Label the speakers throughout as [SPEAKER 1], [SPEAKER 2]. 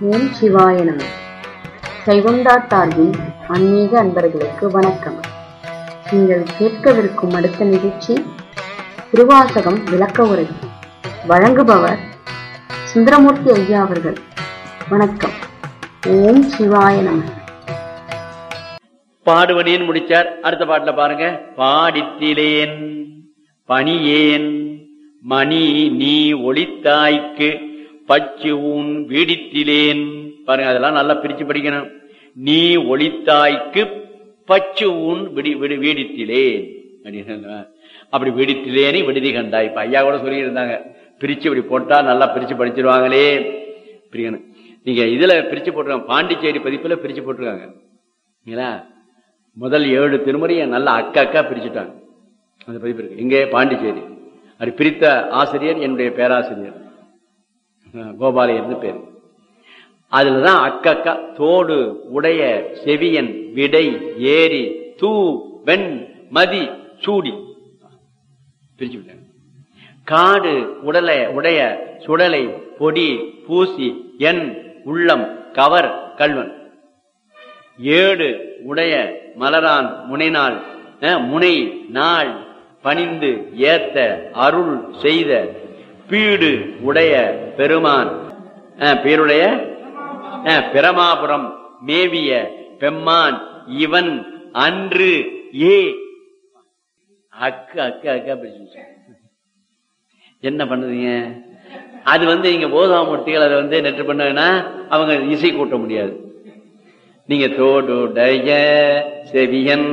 [SPEAKER 1] ஓம் சிவாய நம சைவம்டா சார்பின் ஆன்மீக அன்பர்களுக்கு வணக்கம் நீங்கள் கேட்கவிருக்கும் அடுத்த நிகழ்ச்சி திருவாசகம் விளக்க உரை வழங்குபவர் சுந்தரமூர்த்தி ஐயா அவர்கள் வணக்கம் ஓம் சிவாய நம
[SPEAKER 2] பாடுவடின்னு முடிச்சார் அடுத்த பாட்டுல பாருங்க பாடித்திலேன் பணியேன் மணி நீ ஒளித்தாய்க்கு பச்சு உன் வீடித்திலேன் பாருங்க அதெல்லாம் நல்லா பிரிச்சு படிக்கணும் நீ ஒளித்தாய்க்கு பச்சு உன் விடி விடி வீடித்திலேன் அப்படின்னு அப்படி வீடித்திலேனே விடுதி கண்டாய் இப்ப ஐயா கூட சொல்லி இருந்தாங்க பிரிச்சு இப்படி போட்டா நல்லா பிரிச்சு படிச்சிருவாங்களே பிரியணும் நீங்க இதுல பிரிச்சு போட்டிருக்காங்க பாண்டிச்சேரி பதிப்புல பிரிச்சு போட்டிருக்காங்க இல்லைங்களா முதல் ஏழு திருமுறையை நல்லா அக்கா அக்கா பிரிச்சுட்டாங்க அந்த பதிப்பு இருக்கு இங்கே பாண்டிச்சேரி அப்படி பிரித்த ஆசிரியர் என்னுடைய பேராசிரியர் அஹ் கோபாலையர்னு பேர் அதுலதான் அக்கக்கா தோடு உடைய செவியன் விடை ஏரி தூ வெண் மதி சூடி பிரிச்சு விட்டாங்க காடு உடலை உடைய சுடலை பொடி பூசி என் உள்ளம் கவர் கல்வன் ஏடு உடைய மலரான் முனைநாள் அஹ், முனை நாள் பணிந்து ஏத்த அருள் செய்த பீடு உடைய பெருமான் அஹ், பேருடைய அஹ், பிரமாபுரம் மேவிய பெம்மான் இவன் அன்று ஏ அக்கு அக்கு அக்கா பிரிச்சு என்ன பண்ணுறீங்க அது வந்து இங்க போதாமூர்த்திகள் அதை வந்து நெற்று பண்ணா அவங்க இசை கூட்ட முடியாது நீங்க தோடுடைய செவியன்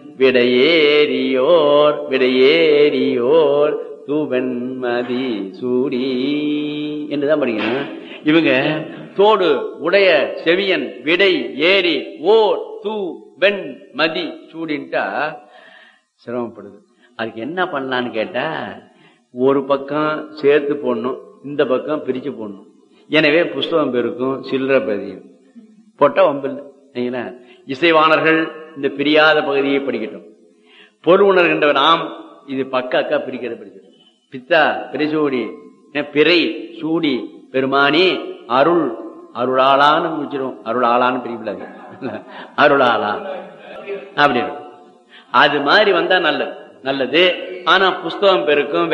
[SPEAKER 2] விடையேறியோர் விடையேறியோர் தூவெண்மதி சூடி என்றுதான் படிக்கணும் இவங்க தோடு உடைய செவியன் விடை ஏறி ஓர் தூ வெண் மதி சூடின்ட்டா சிரமப்படுது அதுக்கு என்ன பண்ணலான்னு கேட்டா ஒரு பக்கம் சேர்த்து போடணும் இந்த பக்கம் பிரிச்சு போடணும் எனவே புஸ்தகம் பெருக்கும் சில்லற பதியும் போட்டா வம்பில்லை சரிங்களா இசைவாணர்கள் இந்த பிரியாத பகுதியை படிக்கட்டும் பொருள் உணர்கின்ற நாம் இது பக்க அக்கா பிரிக்கிற படிக்கட்டும் பித்தா பிரிசூடி பிறை சூடி பெருமானி அருள் அருளாளான்னு முடிச்சிடும் அருளாளான்னு பிரிக்கலாது அருளாளா அப்படின்னு அது மாதிரி வந்தா நல்லது நல்லது ஆனா புஸ்தகம் பெருக்கும்